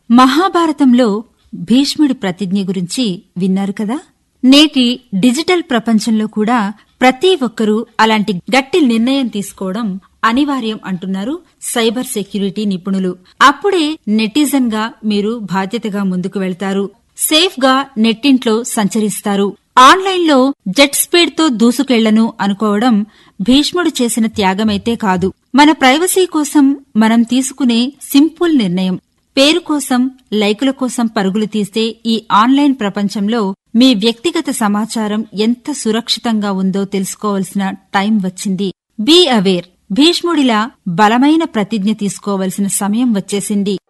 మహాభారతంలో భీష్ముడి ప్రతిజ్ఞ గురించి విన్నారు కదా నేటి డిజిటల్ ప్రపంచంలో కూడా ప్రతి ఒక్కరూ అలాంటి గట్టి నిర్ణయం తీసుకోవడం అనివార్యం అంటున్నారు సైబర్ సెక్యూరిటీ నిపుణులు అప్పుడే నెటిజన్ గా మీరు బాధ్యతగా ముందుకు వెళ్తారు సేఫ్ గా నెట్టింట్లో సంచరిస్తారు ఆన్లైన్లో జెట్ స్పీడ్ తో దూసుకెళ్లను అనుకోవడం భీష్ముడు చేసిన త్యాగమైతే కాదు మన ప్రైవసీ కోసం మనం తీసుకునే సింపుల్ నిర్ణయం పేరు కోసం లైకుల కోసం పరుగులు తీస్తే ఈ ఆన్లైన్ ప్రపంచంలో మీ వ్యక్తిగత సమాచారం ఎంత సురక్షితంగా ఉందో తెలుసుకోవాల్సిన టైం వచ్చింది బీ అవేర్ భీష్ముడిలా బలమైన ప్రతిజ్ఞ తీసుకోవలసిన సమయం వచ్చేసింది